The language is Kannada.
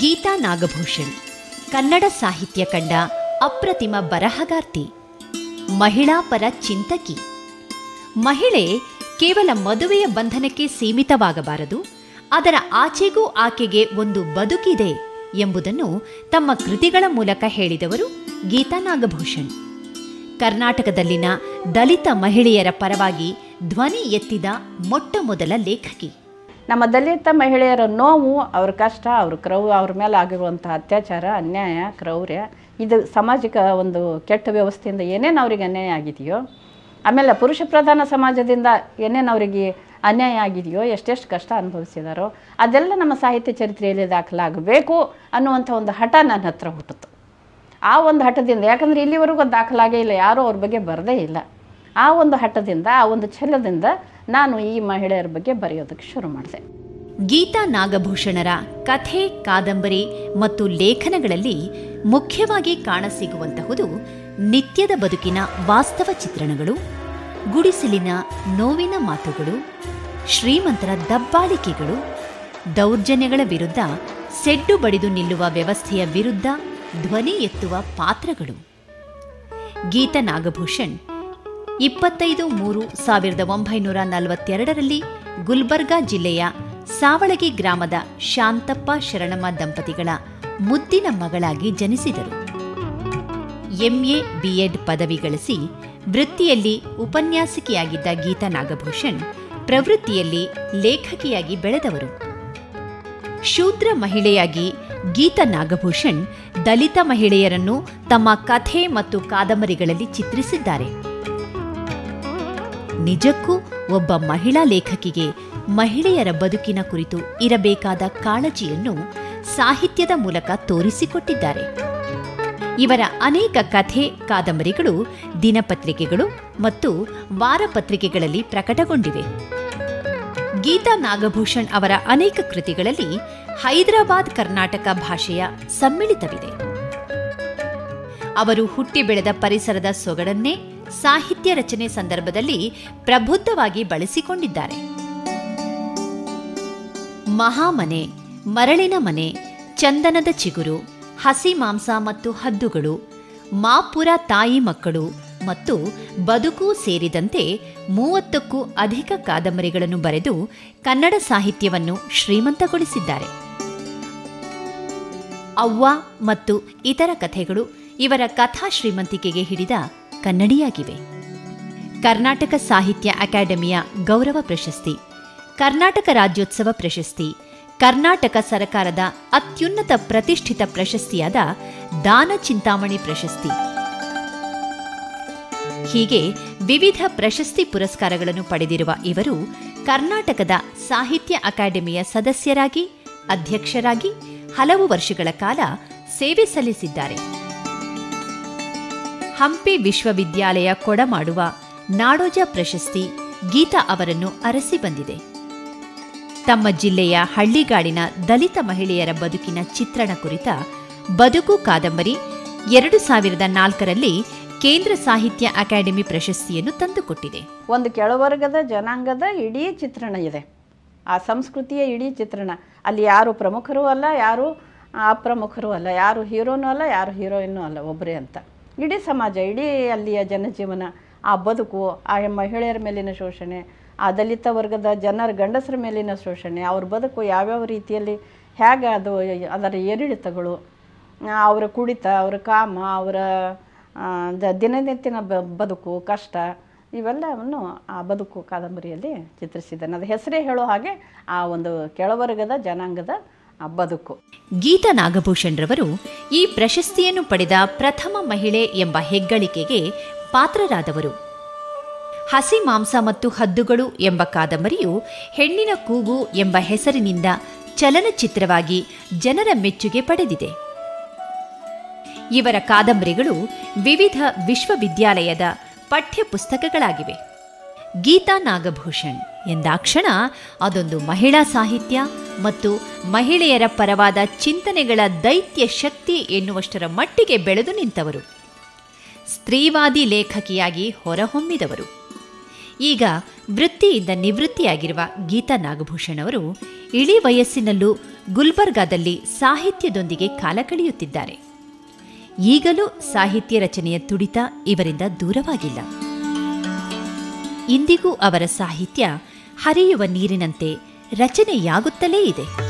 ಗೀತಾ ನಾಗಭೂಷಣ್ ಕನ್ನಡ ಸಾಹಿತ್ಯ ಕಂಡ ಅಪ್ರತಿಮ ಬರಹಗಾರ್ತಿ ಮಹಿಳಾ ಪರ ಚಿಂತಕಿ ಮಹಿಳೆ ಕೇವಲ ಮದುವೆಯ ಬಂಧನಕ್ಕೆ ಸೀಮಿತವಾಗಬಾರದು ಅದರ ಆಚೆಗೂ ಆಕೆಗೆ ಒಂದು ಬದುಕಿದೆ ಎಂಬುದನ್ನು ತಮ್ಮ ಕೃತಿಗಳ ಮೂಲಕ ಹೇಳಿದವರು ಗೀತಾ ನಾಗಭೂಷಣ್ ಕರ್ನಾಟಕದಲ್ಲಿನ ದಲಿತ ಮಹಿಳೆಯರ ಪರವಾಗಿ ಧ್ವನಿ ಎತ್ತಿದ ಮೊಟ್ಟ ಮೊದಲ ಲೇಖಕಿ ನಮ್ಮ ದಲಿತ ಮಹಿಳೆಯರ ನೋವು ಅವ್ರ ಕಷ್ಟ ಅವ್ರ ಕ್ರೌ ಅವ್ರ ಮೇಲೆ ಆಗಿರುವಂಥ ಅತ್ಯಾಚಾರ ಅನ್ಯಾಯ ಕ್ರೌರ್ಯ ಇದು ಸಾಮಾಜಿಕ ಒಂದು ಕೆಟ್ಟ ವ್ಯವಸ್ಥೆಯಿಂದ ಏನೇನು ಅವ್ರಿಗೆ ಅನ್ಯಾಯ ಆಗಿದೆಯೋ ಆಮೇಲೆ ಪುರುಷ ಪ್ರಧಾನ ಸಮಾಜದಿಂದ ಏನೇನು ಅವರಿಗೆ ಅನ್ಯಾಯ ಆಗಿದೆಯೋ ಎಷ್ಟೆಷ್ಟು ಕಷ್ಟ ಅನುಭವಿಸಿದಾರೋ ಅದೆಲ್ಲ ನಮ್ಮ ಸಾಹಿತ್ಯ ಚರಿತ್ರೆಯಲ್ಲಿ ದಾಖಲಾಗಬೇಕು ಅನ್ನುವಂಥ ಒಂದು ಹಠ ನನ್ನ ಹತ್ರ ಹುಟ್ಟಿತು ಆ ಒಂದು ಹಠದಿಂದ ಯಾಕಂದರೆ ಇಲ್ಲಿವರೆಗೂ ಅದು ದಾಖಲಾಗೇ ಇಲ್ಲ ಯಾರೂ ಅವ್ರ ಬಗ್ಗೆ ಬರದೇ ಇಲ್ಲ ಆ ಒಂದು ಹಠದಿಂದ ಆ ಒಂದು ಛಲದಿಂದ ನಾನು ಈ ಮಹಿಳೆಯರ ಬಗ್ಗೆ ಬರೆಯೋದಕ್ಕೆ ಶುರು ಮಾಡಿದೆ ಗೀತಾ ನಾಗಭೂಷಣರ ಕಥೆ ಕಾದಂಬರಿ ಮತ್ತು ಲೇಖನಗಳಲ್ಲಿ ಮುಖ್ಯವಾಗಿ ಕಾಣಸಿಗುವಂತಹುದು ನಿತ್ಯದ ಬದುಕಿನ ವಾಸ್ತವ ಚಿತ್ರಣಗಳು ಗುಡಿಸಲಿನ ನೋವಿನ ಮಾತುಗಳು ಶ್ರೀಮಂತರ ದಬ್ಬಾಳಿಕೆಗಳು ದೌರ್ಜನ್ಯಗಳ ವಿರುದ್ಧ ಸೆಡ್ಡು ಬಡಿದು ನಿಲ್ಲುವ ವ್ಯವಸ್ಥೆಯ ವಿರುದ್ಧ ಧ್ವನಿ ಎತ್ತುವ ಪಾತ್ರಗಳು ಗೀತ ನಾಗಭೂಷಣ್ ಇಪ್ಪತ್ತೈದು ಮೂರು ಸಾವಿರದ ಒಂಬೈನೂರ ನಲವತ್ತೆರಡರಲ್ಲಿ ಗುಲ್ಬರ್ಗಾ ಜಿಲ್ಲೆಯ ಸಾವಳಗಿ ಗ್ರಾಮದ ಶಾಂತಪ್ಪ ಶರಣಮ್ಮ ದಂಪತಿಗಳ ಮುದ್ದಿನ ಮಗಳಾಗಿ ಜನಿಸಿದರು ಎಂಎ ಬಿಎಡ್ ಪದವಿ ಗಳಿಸಿ ವೃತ್ತಿಯಲ್ಲಿ ಉಪನ್ಯಾಸಕಿಯಾಗಿದ್ದ ಗೀತಾ ನಾಗಭೂಷಣ್ ಪ್ರವೃತ್ತಿಯಲ್ಲಿ ಲೇಖಕಿಯಾಗಿ ಬೆಳೆದವರು ಶೂದ್ರ ಮಹಿಳೆಯಾಗಿ ಗೀತಾ ನಾಗಭೂಷಣ್ ದಲಿತ ಮಹಿಳೆಯರನ್ನು ತಮ್ಮ ಕಥೆ ಮತ್ತು ಕಾದಂಬರಿಗಳಲ್ಲಿ ಚಿತ್ರಿಸಿದ್ದಾರೆ ನಿಜಕ್ಕೂ ಒಬ್ಬ ಮಹಿಳಾ ಲೇಖಕಿಗೆ ಮಹಿಳೆಯರ ಬದುಕಿನ ಕುರಿತು ಇರಬೇಕಾದ ಕಾಳಜಿಯನ್ನು ಸಾಹಿತ್ಯದ ಮೂಲಕ ತೋರಿಸಿಕೊಟ್ಟಿದ್ದಾರೆ ಇವರ ಅನೇಕ ಕಥೆ ಕಾದಂಬರಿಗಳು ದಿನಪತ್ರಿಕೆಗಳು ಮತ್ತು ವಾರಪತ್ರಿಕೆಗಳಲ್ಲಿ ಪ್ರಕಟಗೊಂಡಿವೆ ಗೀತಾ ನಾಗಭೂಷಣ್ ಅವರ ಅನೇಕ ಕೃತಿಗಳಲ್ಲಿ ಹೈದರಾಬಾದ್ ಕರ್ನಾಟಕ ಭಾಷೆಯ ಸಮ್ಮಿಳಿತವಿದೆ ಅವರು ಹುಟ್ಟಿ ಬೆಳೆದ ಪರಿಸರದ ಸೊಗಡನ್ನೇ ಸಾಹಿತ್ಯ ರಚನೆ ಸಂದರ್ಭದಲ್ಲಿ ಪ್ರಬುದ್ಧವಾಗಿ ಬಳಸಿಕೊಂಡಿದ್ದಾರೆ ಮಹಾಮನೆ ಮರಳಿನ ಮನೆ ಚಂದನದ ಚಿಗುರು ಹಸಿ ಮಾಂಸ ಮತ್ತು ಹದ್ದುಗಳು ಮಾಪುರ ತಾಯಿ ಮಕ್ಕಳು ಮತ್ತು ಬದುಕು ಸೇರಿದಂತೆ ಮೂವತ್ತಕ್ಕೂ ಅಧಿಕ ಕಾದಂಬರಿಗಳನ್ನು ಬರೆದು ಕನ್ನಡ ಸಾಹಿತ್ಯವನ್ನು ಶ್ರೀಮಂತಗೊಳಿಸಿದ್ದಾರೆ ಅವ್ವ ಮತ್ತು ಇತರ ಕಥೆಗಳು ಇವರ ಕಥಾ ಶ್ರೀಮಂತಿಕೆಗೆ ಹಿಡಿದ ಕನ್ನಡಿಯಾಗಿವೆ ಕರ್ನಾಟಕ ಸಾಹಿತ್ಯ ಅಕಾಡೆಮಿಯ ಗೌರವ ಪ್ರಶಸ್ತಿ ಕರ್ನಾಟಕ ರಾಜ್ಯೋತ್ಸವ ಪ್ರಶಸ್ತಿ ಕರ್ನಾಟಕ ಸರಕಾರದ ಅತ್ಯುನ್ನತ ಪ್ರತಿಷ್ಠಿತ ಪ್ರಶಸ್ತಿಯಾದ ದಾನ ಚಿಂತಾಮಣಿ ಪ್ರಶಸ್ತಿ ಹೀಗೆ ವಿವಿಧ ಪ್ರಶಸ್ತಿ ಪುರಸ್ಕಾರಗಳನ್ನು ಪಡೆದಿರುವ ಇವರು ಕರ್ನಾಟಕದ ಸಾಹಿತ್ಯ ಅಕಾಡೆಮಿಯ ಸದಸ್ಯರಾಗಿ ಅಧ್ಯಕ್ಷರಾಗಿ ಹಲವು ವರ್ಷಗಳ ಕಾಲ ಸೇವೆ ಸಲ್ಲಿಸಿದ್ದಾರೆ ಹಂಪಿ ವಿಶ್ವವಿದ್ಯಾಲಯ ಕೊಡಮಾಡುವ ನಾಡೋಜ ಪ್ರಶಸ್ತಿ ಗೀತಾ ಅವರನ್ನು ಅರಸಿ ಬಂದಿದೆ ತಮ್ಮ ಜಿಲ್ಲೆಯ ಹಳ್ಳಿಗಾಡಿನ ದಲಿತ ಮಹಿಳೆಯರ ಬದುಕಿನ ಚಿತ್ರಣ ಕುರಿತ ಬದುಕು ಕಾದಂಬರಿ ಎರಡು ಸಾವಿರದ ನಾಲ್ಕರಲ್ಲಿ ಕೇಂದ್ರ ಸಾಹಿತ್ಯ ಅಕಾಡೆಮಿ ಪ್ರಶಸ್ತಿಯನ್ನು ತಂದುಕೊಟ್ಟಿದೆ ಒಂದು ಕೆಳವರ್ಗದ ಜನಾಂಗದ ಇಡೀ ಚಿತ್ರಣ ಇದೆ ಆ ಸಂಸ್ಕೃತಿಯ ಇಡೀ ಚಿತ್ರಣ ಅಲ್ಲಿ ಯಾರು ಪ್ರಮುಖರು ಅಲ್ಲ ಯಾರು ಅಪ್ರಮುಖರು ಅಲ್ಲ ಯಾರು ಹೀರೋನೂ ಅಲ್ಲ ಯಾರು ಹೀರೋಯಿನ್ನೂ ಅಲ್ಲ ಒಬ್ಬರೇ ಅಂತ ಇಡೀ ಸಮಾಜ ಇಡೀ ಅಲ್ಲಿಯ ಜನಜೀವನ ಆ ಬದುಕು ಆ ಮಹಿಳೆಯರ ಮೇಲಿನ ಶೋಷಣೆ ಆ ದಲಿತ ವರ್ಗದ ಜನರ ಗಂಡಸರ ಮೇಲಿನ ಶೋಷಣೆ ಅವ್ರ ಬದುಕು ಯಾವ್ಯಾವ ರೀತಿಯಲ್ಲಿ ಹೇಗೆ ಅದು ಅದರ ಏರಿಳಿತಗಳು ಆ, ಅವರ ಕುಡಿತ ಅವರ ಕಾಮ ಅವರ ಆ, ದ- ದಿನನಿತ್ಯನ ಬ ಬದುಕು ಕಷ್ಟ ಇವೆಲ್ಲವನ್ನು ಆ ಬದುಕು ಕಾದಂಬರಿಯಲ್ಲಿ ಚಿತ್ರಿಸಿದ್ದಾನೆ ಅದು ಹೆಸರೇ ಹೇಳೋ ಹಾಗೆ ಆ ಒಂದು ಕೆಳವರ್ಗದ ಜನಾಂಗದ ಆ ಬದುಕು ಗೀತಾ ನಾಗಭೂಷಣ್ ರವರು ಈ ಪ್ರಶಸ್ತಿಯನ್ನು ಪಡೆದ ಪ್ರಥಮ ಮಹಿಳೆ ಎಂಬ ಹೆಗ್ಗಳಿಕೆಗೆ ಪಾತ್ರರಾದವರು ಹಸಿ ಮಾಂಸ ಮತ್ತು ಹದ್ದುಗಳು ಎಂಬ ಕಾದಂಬರಿಯು ಹೆಣ್ಣಿನ ಕೂಗು ಎಂಬ ಹೆಸರಿನಿಂದ ಚಲನಚಿತ್ರವಾಗಿ ಜನರ ಮೆಚ್ಚುಗೆ ಪಡೆದಿದೆ ಇವರ ಕಾದಂಬರಿಗಳು ವಿವಿಧ ವಿಶ್ವವಿದ್ಯಾಲಯದ ಪಠ್ಯ ಪುಸ್ತಕಗಳಾಗಿವೆ ಗೀತಾ ನಾಗಭೂಷಣ್ ಎಂದಾಕ್ಷಣ ಅದೊಂದು ಮಹಿಳಾ ಸಾಹಿತ್ಯ ಮತ್ತು ಮಹಿಳೆಯರ ಪರವಾದ ಚಿಂತನೆಗಳ ದೈತ್ಯ ಶಕ್ತಿ ಎನ್ನುವಷ್ಟರ ಮಟ್ಟಿಗೆ ಬೆಳೆದು ನಿಂತವರು ಸ್ತ್ರೀವಾದಿ ಲೇಖಕಿಯಾಗಿ ಹೊರಹೊಮ್ಮಿದವರು ಈಗ ವೃತ್ತಿಯಿಂದ ನಿವೃತ್ತಿಯಾಗಿರುವ ಗೀತಾ ನಾಗಭೂಷಣ್ ಅವರು ಇಳಿ ವಯಸ್ಸಿನಲ್ಲೂ ಗುಲ್ಬರ್ಗಾದಲ್ಲಿ ಸಾಹಿತ್ಯದೊಂದಿಗೆ ಕಾಲ ಕಳೆಯುತ್ತಿದ್ದಾರೆ ಈಗಲೂ ಸಾಹಿತ್ಯ ರಚನೆಯ ತುಡಿತ ಇವರಿಂದ ದೂರವಾಗಿಲ್ಲ ಇಂದಿಗೂ ಅವರ ಸಾಹಿತ್ಯ ಹರಿಯುವ ನೀರಿನಂತೆ ರಚನೆಯಾಗುತ್ತಲೇ ಇದೆ